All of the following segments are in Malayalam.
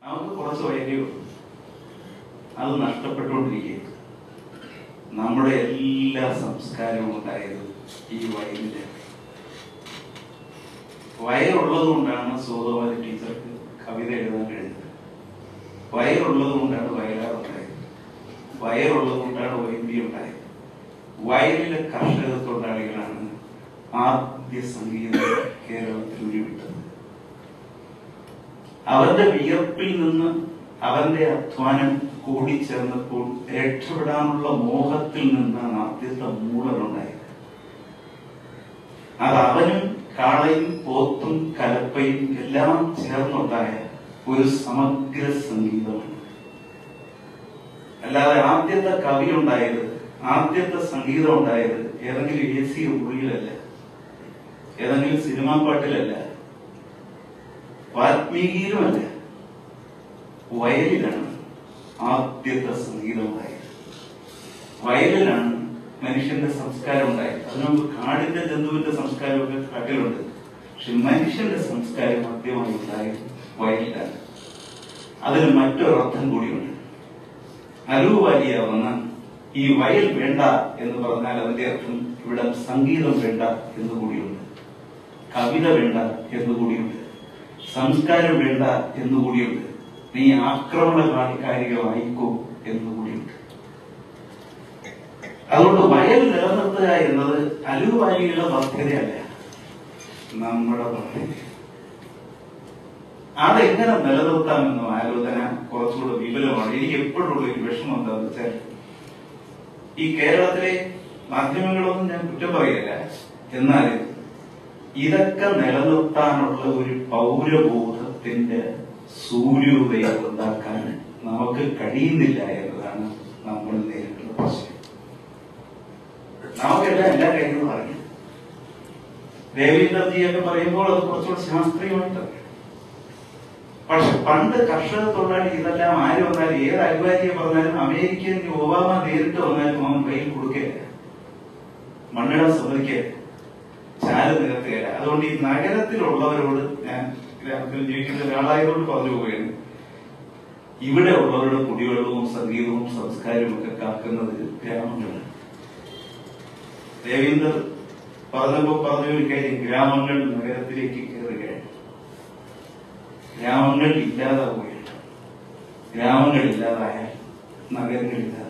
നമുക്ക് കുറച്ച് വയലേ ഉള്ളൂ അത് നഷ്ടപ്പെട്ടുകൊണ്ടിരിക്കുക നമ്മുടെ എല്ലാ സംസ്കാരവും ഉണ്ടായത് ഈ വയലില് വയറുള്ളത് കൊണ്ടാണ് സോതവാദി ടീച്ചർക്ക് കവിത എഴുതാൻ കഴിഞ്ഞത് വയറുള്ളത് കൊണ്ടാണ് വയലാർ ഉണ്ടായത് വയറുള്ളത് കൊണ്ടാണ് വൈദ്യ ഉണ്ടായത് വയലിലെ കർഷക തൊഴിലാളികളാണ് ആദ്യ സംഗീതം കേരളത്തിൽ ഉരുവിട്ടത് അവന്റെ വിയർപ്പിൽ നിന്ന് അവന്റെ അധ്വാനം കൂടിച്ചേർന്നപ്പോൾ രക്ഷപ്പെടാനുള്ള മോഹത്തിൽ നിന്നാണ് ആദ്യത്തെ മൂളലുണ്ടായത് അത് അവനും കാളയും പോത്തും കലപ്പയും എല്ലാം ചേർന്നുണ്ടായ ഒരു സമഗ്ര സംഗീതമാണ് അല്ലാതെ ആദ്യത്തെ കവി ഉണ്ടായത് ആദ്യത്തെ സംഗീതം ഉണ്ടായത് ഏതെങ്കിലും എ സി ഉള്ളിലല്ല ഏതെങ്കിലും സിനിമാ പാട്ടിലല്ല വാൽമീകിയിലുമല്ല വയലിലാണ് ആദ്യത്തെ സംഗീതം ഉണ്ടായത് വയലിലാണ് മനുഷ്യന്റെ സംസ്കാരം ഉണ്ടായത് അതിനുമുമ്പ് കാടിന്റെ ജന്തുവിന്റെ സംസ്കാരമൊക്കെ കാട്ടിലുണ്ട് പക്ഷെ മനുഷ്യന്റെ സംസ്കാരം ആദ്യമായി ഉണ്ടായത് വയലിലാണ് അതിന് മറ്റൊരർത്ഥം കൂടിയുണ്ട് അലൂവാലിയ വന്ന ഈ വയൽ വേണ്ട എന്ന് പറഞ്ഞാൽ അതിന്റെ അർത്ഥം ഇവിടെ സംഗീതം വേണ്ട എന്ന് കൂടിയുണ്ട് കവിത വേണ്ട എന്ന് കൂടിയുണ്ട് സംസ്കാരം വേണ്ട എന്ന് കൂടിയുണ്ട് നീ ആക്രമണകാരികമായിക്കോ എന്ന് കൂടിയുണ്ട് അതുകൊണ്ട് വയൽ നിലനിർത്തുക എന്നത് അലുവാലിയുടെ പദ്ധതിയല്ല നമ്മുടെ പദ്ധതി അതെങ്ങനെ നിലനിർത്താമെന്ന ആലോചന കുറച്ചുകൂടെ വിപുലമാണ് എനിക്ക് എപ്പോഴുള്ള ഒരു വിഷമം എന്താണെന്ന് വെച്ചാൽ ഈ കേരളത്തിലെ മാധ്യമങ്ങളൊന്നും ഞാൻ കുറ്റം പറയില്ല എന്നാൽ ഇതൊക്കെ നിലനിർത്താനുള്ള ഒരു പൗരബോധത്തിന്റെ സൂര്യോദയം ഉണ്ടാക്കാൻ നമുക്ക് കഴിയുന്നില്ല എന്നതാണ് നമ്മൾ നേരിട്ടുള്ള പ്രശ്നം നമുക്കെല്ലാം എല്ലാ കാര്യങ്ങളും അറിയാം ദേവീന്ദ്രജിയൊക്കെ പറയുമ്പോൾ അത് കുറച്ചുകൂടെ ശാസ്ത്രീയമായിട്ടാണ് പക്ഷെ പണ്ട് കർഷക തൊഴിലാളി ഇതെല്ലാം ആര് വന്നാലും ഏത് അരിവാരിയെ പറഞ്ഞാലും അമേരിക്കൻ ഒബാമ നേരിട്ട് വന്നാലും അവൻ കയ്യിൽ കൊടുക്കുകയില്ല മണ്ണിടാൻ സമ്മതിക്കുകയില്ല ചാല് നികത്തുകയില്ല അതുകൊണ്ട് ഈ നഗരത്തിലുള്ളവരോട് ഞാൻ ഗ്രാമത്തിൽ ജീവിക്കുന്ന ഒരാളായതുകൊണ്ട് പറഞ്ഞു പോവുകയാണ് ഇവിടെ ഉള്ളവരുടെ കുടിവെള്ളവും സംഗീതവും സംസ്കാരവും ഒക്കെ കാക്കുന്നത് ഗ്രാമങ്ങളാണ് ദേവീന്ദർ പറഞ്ഞപ്പോ പറഞ്ഞ ഒരു കാര്യം ഗ്രാമങ്ങൾ നഗരത്തിലേക്ക് കയറുകയാണ് ഗ്രാമങ്ങൾ ഇല്ലാതാവുകയാണ് ഗ്രാമങ്ങൾ ഇല്ലാതായാൽ നഗരങ്ങൾ ഇല്ലാതാവും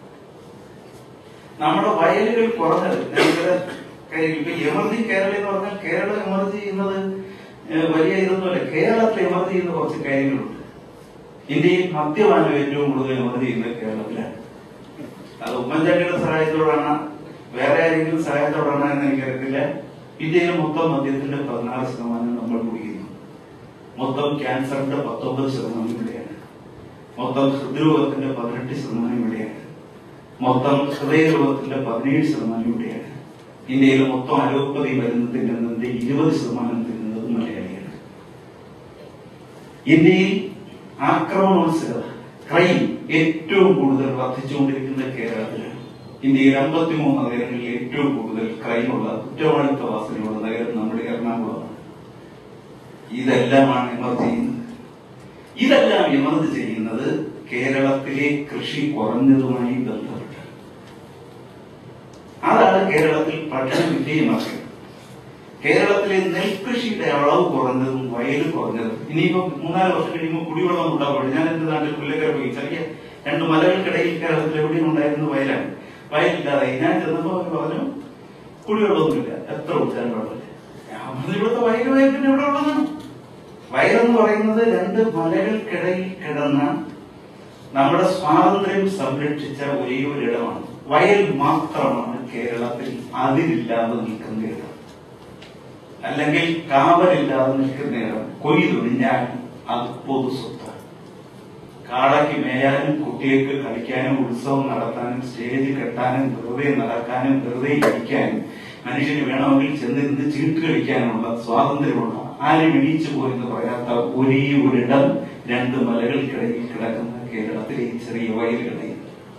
നമ്മുടെ വയലുകൾ കുറഞ്ഞത് ഞങ്ങളുടെ കാര്യം ഇപ്പൊ എമർജി കേരള എന്ന് പറഞ്ഞാൽ കേരളം എമർജി ചെയ്യുന്നത് ഏഹ്, വലിയ ഇതൊന്നുമല്ല കേരളത്തിൽ എമർജി ചെയ്യുന്ന കുറച്ച് കാര്യങ്ങളുണ്ട് ഇന്ത്യയിൽ മദ്യപാനം ഏറ്റവും കൂടുതൽ എമർജി ചെയ്യുന്നത് കേരളത്തിലാണ് അത് ഉമ്മൻചാണ്ടിയുടെ സഹായത്തോടാണ് വേറെ ആരെങ്കിലും സഹായത്തോടാണ് എന്ന് എനിക്കറിയത്തില്ല ഇന്ത്യയിൽ മൊത്തം മദ്യത്തിന്റെ പതിനാറ് ശതമാനം നമ്മൾ കുടിക്കുന്നു മൊത്തം ക്യാൻസറിന്റെ പത്തൊമ്പത് ശതമാനം ഇവിടെയാണ് മൊത്തം ഹൃദ്രോഗത്തിന്റെ പതിനെട്ട് ശതമാനം ഇവിടെയാണ് മൊത്തം ഹൃദയരോഗത്തിന്റെ പതിനേഴ് ശതമാനം ഇവിടെയാണ് ഇന്ത്യയിൽ മൊത്തം അലോപ്പതി മരുന്ന് തിന്നുന്നതിന്റെ ഇരുപത് ശതമാനം തിന്നുന്നത് മലയാളിയാണ് ഇന്ത്യയിൽ ആക്രമണോത്സവ ക്രൈം ഏറ്റവും കൂടുതൽ വർദ്ധിച്ചുകൊണ്ടിരിക്കുന്ന കേരളത്തിലാണ് ഇന്ത്യയിൽ അമ്പത്തിമൂന്ന് നഗരങ്ങളിൽ ഏറ്റവും കൂടുതൽ ക്രൈമുള്ള കുറ്റവാളിത്ത വാസനയുള്ള നഗരം നമ്മുടെ എറണാകുളമാണ് ഇതെല്ലാമാണ് എമർജ് ചെയ്യുന്നത് ഇതെല്ലാം എമർജ് ചെയ്യുന്നത് കേരളത്തിലെ കൃഷി കുറഞ്ഞതുമായി ബന്ധപ്പെട്ട് അതാണ് കേരളത്തിൽ പഠന വിധേയമാക്കുന്നത് കേരളത്തിലെ നെൽകൃഷിയുടെ അളവ് കുറഞ്ഞതും വയൽ കുറഞ്ഞതും ഇനിയിപ്പോ മൂന്നാല് വർഷം കഴിയുമ്പോൾ കുടിവെള്ളം ഉണ്ടാവുള്ളൂ ഞാൻ എന്റെ നാട്ടിൽ പുല്ലക്കര പോയി ചെറിയ രണ്ട് മലകൾക്കിടയിൽ കേരളത്തിൽ എവിടെയും ഉണ്ടായിരുന്ന വയലാണ് വയലില്ലാതായി ഞാൻ ചെന്നപ്പോ അവർ പറഞ്ഞു കുടിവെള്ളമൊന്നുമില്ല എത്ര കുടിച്ചാലും വെള്ളമില്ല ഞാൻ പറഞ്ഞു ഇവിടുത്തെ വയൽ വയൽ പിന്നെ എവിടെ ഉള്ളതാണ് വയലെന്ന് പറയുന്നത് രണ്ട് മലകൾക്കിടയിൽ കിടന്ന നമ്മുടെ സ്വാതന്ത്ര്യം സംരക്ഷിച്ച ഒരേ ഒരു ഇടമാണ് വയൽ മാത്രമാണ് കേരളത്തിൽ അതിരില്ലാതെ നിൽക്കുന്ന ഇടം അല്ലെങ്കിൽ കാവലില്ലാതെ നിൽക്കുന്ന ഇടം കൊയ്തൊഴിഞ്ഞാൽ അത് പൊതു സ്വത്താണ് കാടയ്ക്ക് മേയാനും കുട്ടികൾക്ക് കളിക്കാനും ഉത്സവം നടത്താനും സ്റ്റേജ് കെട്ടാനും വെറുതെ നടക്കാനും വെറുതെ ഇരിക്കാനും മനുഷ്യന് വേണമെങ്കിൽ ചെന്നിരുന്ന് ചീട്ട് കളിക്കാനുള്ള സ്വാതന്ത്ര്യമുള്ള ആരും എണീച്ചു പോയെന്ന് പറയാത്ത ഒരേ ഒരിടം രണ്ട് മലകൾക്കിടയിൽ കിടക്കുന്ന കേരളത്തിലെ ഈ ചെറിയ വയലുകളിൽ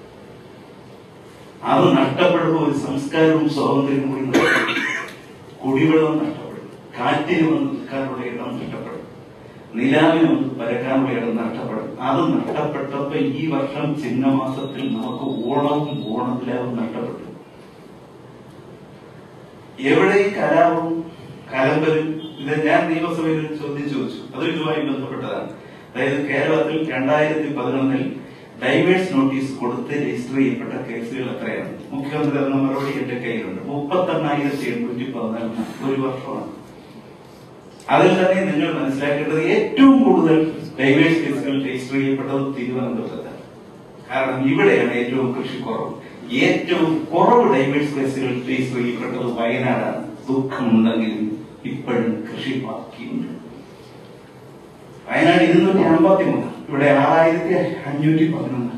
അത് നഷ്ടപ്പെടുമ്പോൾ ഒരു സംസ്കാരവും സ്വാതന്ത്ര്യവും കൂടി നഷ്ടപ്പെടും കുടിവെള്ളം നഷ്ടപ്പെടും കാറ്റിന് വന്ന് നിൽക്കാനുള്ള ഇടം നഷ്ടപ്പെടും നിലാവിനൊന്ന് പരക്കാനുള്ള ഇടം നഷ്ടപ്പെടും അത് നഷ്ടപ്പെട്ടപ്പോ ഈ വർഷം ചിങ്ങമാസത്തിൽ നമുക്ക് ഓണവും ഓണത്തിലാവും നഷ്ടപ്പെട്ടു എവിടെ ഈ കലാപവും കലമ്പലും ഇത് ഞാൻ നിയമസഭയിൽ ഒരു ചോദ്യം ചോദിച്ചു അത് ഇതുമായി ബന്ധപ്പെട്ടതാണ് അതായത് കേരളത്തിൽ രണ്ടായിരത്തി പതിനൊന്നിൽ ഡൈവേഴ്സ് നോട്ടീസ് കൊടുത്ത് രജിസ്റ്റർ ചെയ്യപ്പെട്ട കേസുകൾ എത്രയാണ് മുഖ്യമന്ത്രി തന്ന മറുപടി എന്റെ കയ്യിലുണ്ട് മുപ്പത്തെണ്ണായിരത്തി എണ്ണൂറ്റി പതിനാലിന് ഒരു വർഷമാണ് അതിൽ തന്നെ നിങ്ങൾ മനസ്സിലാക്കേണ്ടത് ഏറ്റവും കൂടുതൽ ഡൈവേഴ്സ് കേസുകൾ രജിസ്റ്റർ ചെയ്യപ്പെട്ടത് തിരുവനന്തപുരത്താണ് കാരണം ഇവിടെയാണ് ഏറ്റവും കൃഷി കുറവ് ഏറ്റവും കുറവ് ഡൈവേഴ്സ് കേസുകൾ രജിസ്റ്റർ ചെയ്യപ്പെട്ടത് വയനാടാണ് ദുഃഖമുണ്ടെങ്കിലും ഇപ്പോഴും കൃഷി ബാക്കിയുണ്ട് വയനാട് ഇരുന്നൂറ്റി അമ്പത്തി മൂന്ന് ഇവിടെ ആറായിരത്തി അഞ്ഞൂറ്റി പതിനൊന്ന്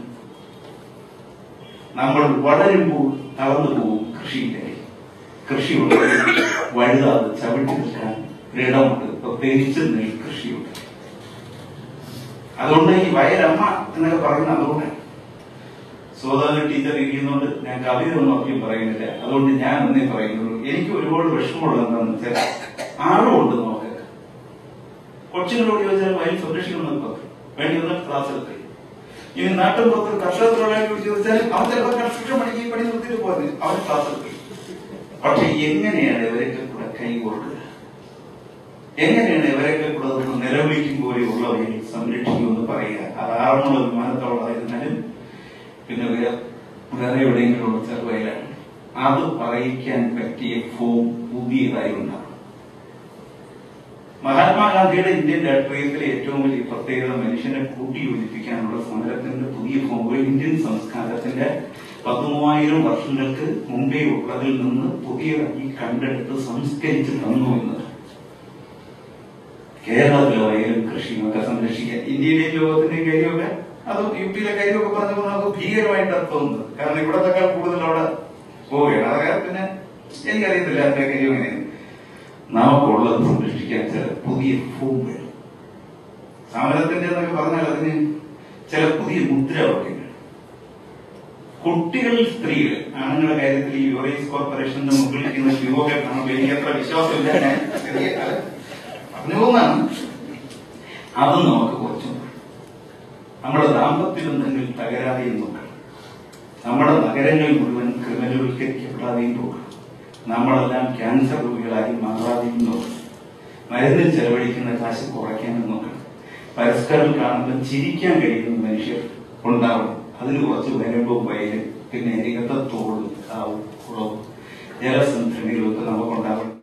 നമ്മൾ വളരുമ്പോൾ തളർന്നു പോകും കൃഷിയിലെ കൃഷിയുണ്ട് വഴുതാതെ ചവിട്ടി നിൽക്കാൻ ഇടമുണ്ട് പ്രത്യേകിച്ച് നെൽകൃഷിയുണ്ട് അതുകൊണ്ട് ഈ വയലമ്മ എന്നൊക്കെ പറയുന്നത് അതുകൊണ്ടാണ് സോദാന ടീച്ചർ ഇരിക്കുന്നതുകൊണ്ട് ഞാൻ കവിത ഒന്നും അധികം പറയുന്നില്ല അതുകൊണ്ട് ഞാൻ എന്നേ പറയുന്നുള്ളൂ എനിക്ക് ഒരുപാട് വിഷമമുള്ളത് എന്താണെന്ന് വെച്ചാൽ ആഴമുണ്ട് നമുക്ക് കൊച്ചുങ്ങളോട് ചോദിച്ചാൽ വയൽ സംരക്ഷിക്കണമെന്ന് പറഞ്ഞു വേണ്ടി വന്നാൽ ക്ലാസ് എടുത്ത് ഇനി നാട്ടിൻ പുറത്ത് കർഷക തൊഴിലാളികളോട് ചോദിച്ചാൽ അവൻ ചിലപ്പോൾ കർഷക പണിക്ക് ഈ പണി നിർത്തിയിട്ട് പോകുന്നത് അവൻ ക്ലാസ് എടുത്ത് പക്ഷെ എങ്ങനെയാണ് ഇവരൊക്കെ കൂടെ കൈ കൊടുക്കുക എങ്ങനെയാണ് ഇവരൊക്കെ കൂടെ ഒന്ന് നിലവിളിക്കും പോലെയുള്ള വയൽ സംരക്ഷിക്കുമെന്ന് പറയുക അത് ആറന്മുള വിമാനത്താവളമായിരുന്നാലും പിന്നെ വേറെ വേറെ എവിടെയെങ്കിലും ചെറുവയലാണ് അത് പറയിക്കാൻ പറ്റിയ ഫോം പുതിയതായി ഉണ്ടാകും മഹാത്മാഗാന്ധിയുടെ ഇന്ത്യൻ രാഷ്ട്രീയത്തിലെ ഏറ്റവും വലിയ പ്രത്യേകത മനുഷ്യനെ കൂട്ടിയോജിപ്പിക്കാനുള്ള സമരത്തിന്റെ പുതിയ ഫോമുകൾ ഇന്ത്യൻ സംസ്കാരത്തിന്റെ പത്തുമൂവായിരം വർഷങ്ങൾക്ക് മുമ്പേ ഉള്ളതിൽ നിന്ന് പുതിയതായി കണ്ടെടുത്ത് സംസ്കരിച്ച് തന്നു എന്നത് കേരളത്തിലെ വയലും കൃഷിയും ഒക്കെ സംരക്ഷിക്കാൻ ഇന്ത്യയിലെയും ലോകത്തിന്റെയും കാര്യമൊക്കെ അത് യു പിയിലെ കാര്യമൊക്കെ പറഞ്ഞപ്പോൾ നമുക്ക് ഭീകരമായിട്ട് തോന്നുന്നത് കാരണം ഇവിടത്തെക്കാൾ കൂടുതൽ അവിടെ പോവുകയാണ് അതൊക്കെ പിന്നെ എനിക്കറിയത്തില്ല അതിന്റെ കാര്യം എങ്ങനെയാണ് നമുക്കുള്ളത് സംരക്ഷിക്കാൻ ചില പുതിയ ഫോം വേണം സമരത്തിന്റെ എന്നൊക്കെ പറഞ്ഞാൽ അതിന് ചില പുതിയ മുദ്രാവാക്യങ്ങൾ കുട്ടികൾ സ്ത്രീകൾ ആണുങ്ങളുടെ കാര്യത്തിൽ ഈ യൂറേസ് കോർപ്പറേഷന്റെ മുകളിൽ ഇരിക്കുന്ന യുവകൾ കാണുമ്പോൾ എനിക്ക് അത്ര വിശ്വാസമില്ല ഞാൻ ചെറിയ കാലം പറഞ്ഞു പോകുന്നതാണ് അത് നമുക്ക് കുറച്ചും നമ്മുടെ ദാമ്പത്യ ബന്ധങ്ങൾ തകരാതെയും നോക്കണം നമ്മുടെ നഗരങ്ങൾ മുഴുവൻ ക്രിമിനൽവൽക്കരിക്കപ്പെടാതെയും നോക്കണം നമ്മളെല്ലാം ക്യാൻസർ രോഗികളായി മാറാതെയും നോക്കണം മരുന്നിൽ ചെലവഴിക്കുന്ന കാശ് കുറയ്ക്കാനും നോക്കണം പരസ്പരം കാണുമ്പോൾ ചിരിക്കാൻ കഴിയുന്ന മനുഷ്യർ ഉണ്ടാവണം അതിന് കുറച്ച് വരുമ്പോൾ വയലും പിന്നെ അരികത്തെ തോടും കാവും കുളവും ജലസംഭരണികളും ഒക്കെ നമുക്കുണ്ടാവണം